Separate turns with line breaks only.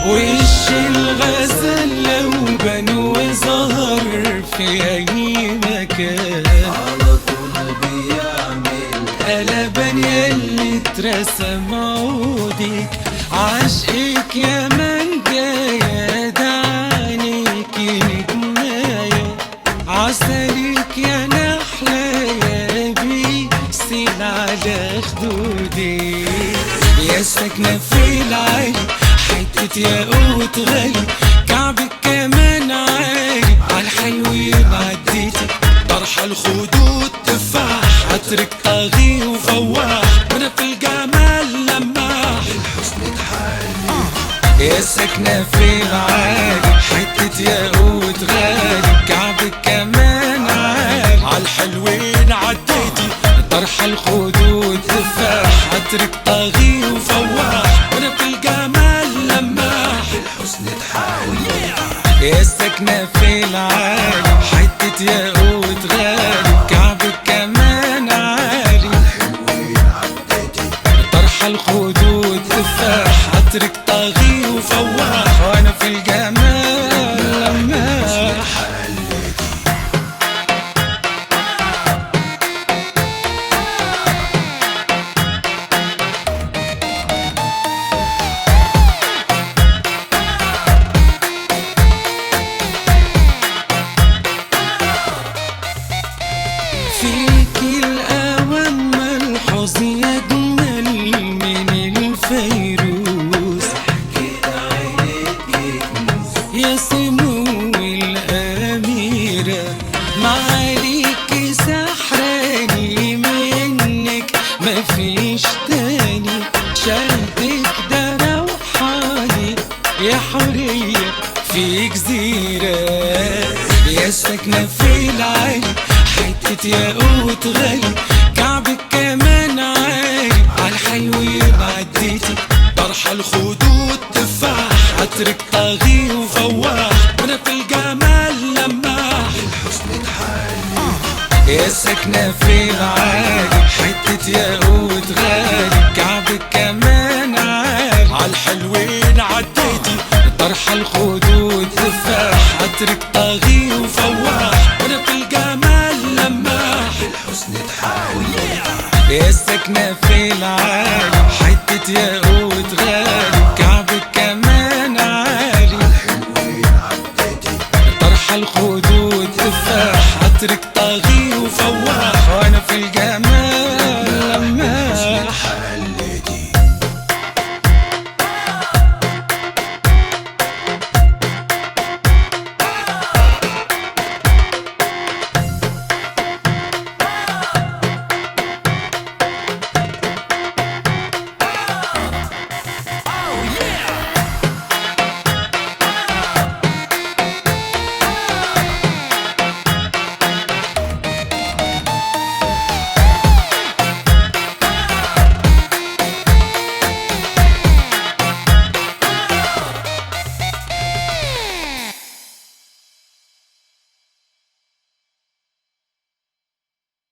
وش الغزل لو بان وظهر في اي مكان
على طول بيعمل
قلبان يلي اترسم عودك عشقك يا من جاية دعانيك نجماية عسلك يا نحلة يا بيسيل على خدودي يا ساكنة في العالي حتة ياقوت غالي كعبك كمان عالي عالحلو بعديتي طرح الخدود تفاح عطرك طاغي وفواح وانا في الجمال لماح
الحسن اتحل
يا ساكنة في العالي حتة ياقوت غالي كعبك كمان عالي عالحلوين عديتي طرح الخدود تفاح عطرك طاغي وفواح وانا في الجمال لماح
الحسن اتحل
يا ساكنة في العالي حتة ياقوت غالي كعبك كمان عالي
حلوين عديتي
طرح الخدود تفاح عطرك طاغي وفواح وانا في الجمال لماح فيك الأوام ملحوظ يجمل من الفيروز
كده عينيك يكنز
يا سمو الأميرة معاليك سحراني منك مفيش تاني شهدك ده روحاني يا حرية في جزيرة يا ساكنة في العالي حتة ياقوت غالي كعبك كمان عالي عالحلو بعديتي طرح الخدود تفاح عطرك طاغي وفواح وانا في الجمال لماح
الحسن اتحل
يا ساكنة في العالي حتة ياقوت غالي كعبك